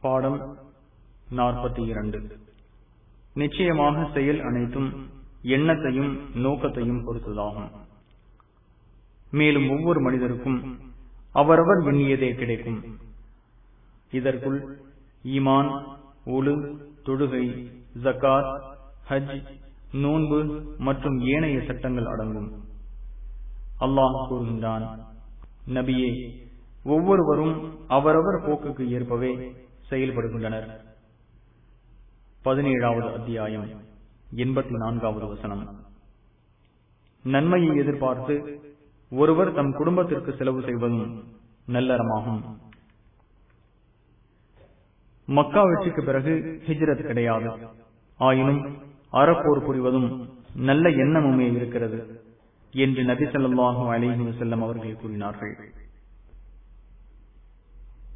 பாடம் நாற்பத்தி இரண்டு நிச்சயமாக செயல் அனைத்தும் எண்ணத்தையும் நோக்கத்தையும் பொறுத்ததாகும் மேலும் ஒவ்வொரு மனிதருக்கும் அவரவர் எண்ணியதே கிடைக்கும் இதற்குள் ஈமான் ஒழு தொழுகை ஜக்காத் ஹஜ் நோன்பு மற்றும் ஏனைய சட்டங்கள் அடங்கும் அல்லாஹ் கூறுகின்றான் நபியே ஒவ்வொருவரும் அவரவர் போக்குக்கு ஏற்பவே செயல்படுகின்றனர் பதினேழாவது அத்தியாயம் எண்பத்தி நான்காவது வசனம் நன்மையை எதிர்பார்த்து ஒருவர் தம் குடும்பத்திற்கு செலவு செய்வதும் நல்லறமாகும் மக்கா வெற்றிக்கு பிறகு ஹிஜ்ரத் கிடையாது ஆயினும் அறப்போர் புரிவதும் நல்ல எண்ணமுமே இருக்கிறது என்று நபி சொல்லாஹு அலிஹி வசல்லம் அவர்கள் கூறினார்கள்